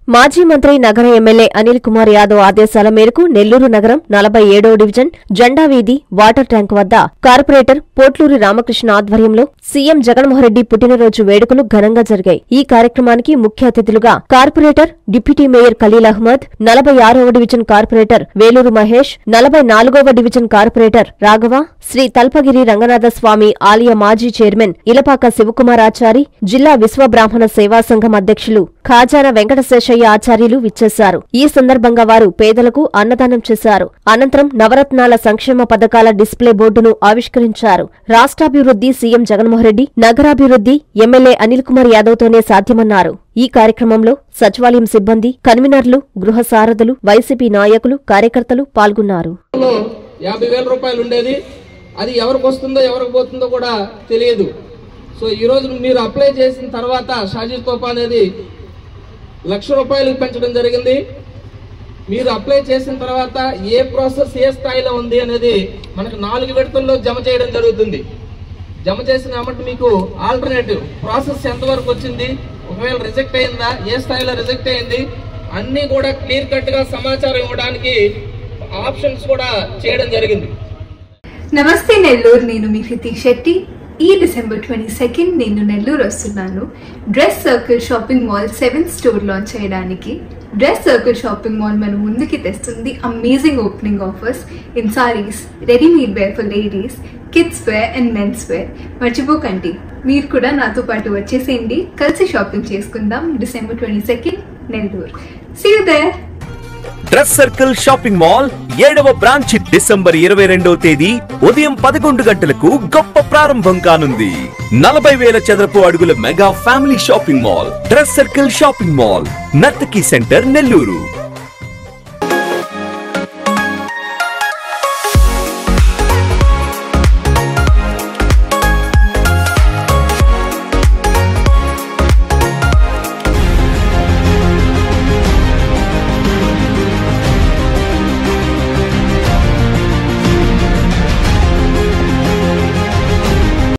మాజీ మంత్రి నగర ఎమ్మెల్యే అనిల్ కుమార్ యాదవ్ ఆదేశాల మేరకు నెల్లూరు నగరం నలభై ఏడవ డివిజన్ జెండా వీధి వాటర్ ట్యాంక్ వద్ద కార్పొరేటర్ పోట్లూరి రామకృష్ణ ఆధ్వర్యంలో సీఎం జగన్మోహన్రెడ్డి పుట్టినరోజు వేడుకలు ఘనంగా జరిగాయి ఈ కార్యక్రమానికి ముఖ్య అతిథులుగా corporator deputy mayor Khaleel Ahmed నలభై ఆరవ డివిజన్ కార్పొరేటర్ వేలూరు మహేష్ నలభై నాలుగవ డివిజన్ కార్పొరేటర్ రాఘవ శ్రీ తల్పగిరి రంగనాథ స్వామి ఆలయ మాజీ చైర్మన్ ఇలపాక శివకుమారాచారి జిల్లా విశ్వబ్రాహ్మణ సేవా సంఘం అధ్యక్షులు ఖాజాన వెంకటశేషయ్య ఆచార్యులు విచ్చేశారు ఈ సందర్భంగా వారు పేదలకు అన్నదానం చేశారు అనంతరం నవరత్నాల సంక్షేమ పథకాల డిస్ప్లే బోర్డును ఆవిష్కరించారు రాష్ట్రాభివృద్ధి సీఎం జగన్మోహన్రెడ్డి నగరాభివృద్ధి ఎమ్మెల్యే అనిల్ కుమార్ యాదవ్తోనే సాధ్యమన్నారు ఈ కార్యక్రమంలో సచివాలయం సిబ్బంది కన్వీనర్లు గృహ సారథులు వైసీపీ నాయకులు కార్యకర్తలు పాల్గొన్నారు లో యాభై వేల రూపాయలు ఉండేది అది ఎవరికి వస్తుందో ఎవరికి పోతుందో కూడా తెలియదు సో ఈ రోజు మీరు అప్లై చేసిన తర్వాత షాజీ తోపా అనేది లక్ష రూపాయలకు పెంచడం జరిగింది మీరు అప్లై చేసిన తర్వాత ఏ ప్రాసెస్ ఏ స్థాయిలో ఉంది అనేది మనకు నాలుగు విడతల్లో జమ చేయడం జరుగుతుంది జమ చేసిన అమౌంట్ మీకు ఆల్టర్నేటివ్ ప్రాసెస్ ఎంతవరకు వచ్చింది ఒకవేళ రిజెక్ట్ అయిందా ఏ స్థాయిలో రిజెక్ట్ అయింది అన్నీ కూడా క్లియర్ కట్ గా సమాచారం ఇవ్వడానికి ఆప్షన్స్ కూడా చేయడం జరిగింది నమస్తే నెల్లూరు నేను మీ హితీక్ శెట్టి ఈ డిసెంబర్ ట్వంటీ సెకండ్ నేను నెల్లూరు వస్తున్నాను dress circle shopping mall seventh store launch చేయడానికి డ్రెస్ సర్కిల్ షాపింగ్ మాల్ మన ముందుకి తెస్తుంది amazing opening offers in sarees readymade wear for ladies kids wear and mens wear మర్చిపోకండి మీరు కూడా నాతో పాటు వచ్చేసేయండి కలిసి షాపింగ్ చేసుకుందాం December twenty second Nellore see you there dress circle shopping mall ఏడవ బ్రాంచ్ డిసెంబర్ ఇరవై రెండవ తేదీ ఉదయం పదకొండు గంటలకు గొప్ప ప్రారంభం కానుంది నలభై వేల చదరపు అడుగుల mega family shopping mall dress circle shopping mall Nartaki centre Nellore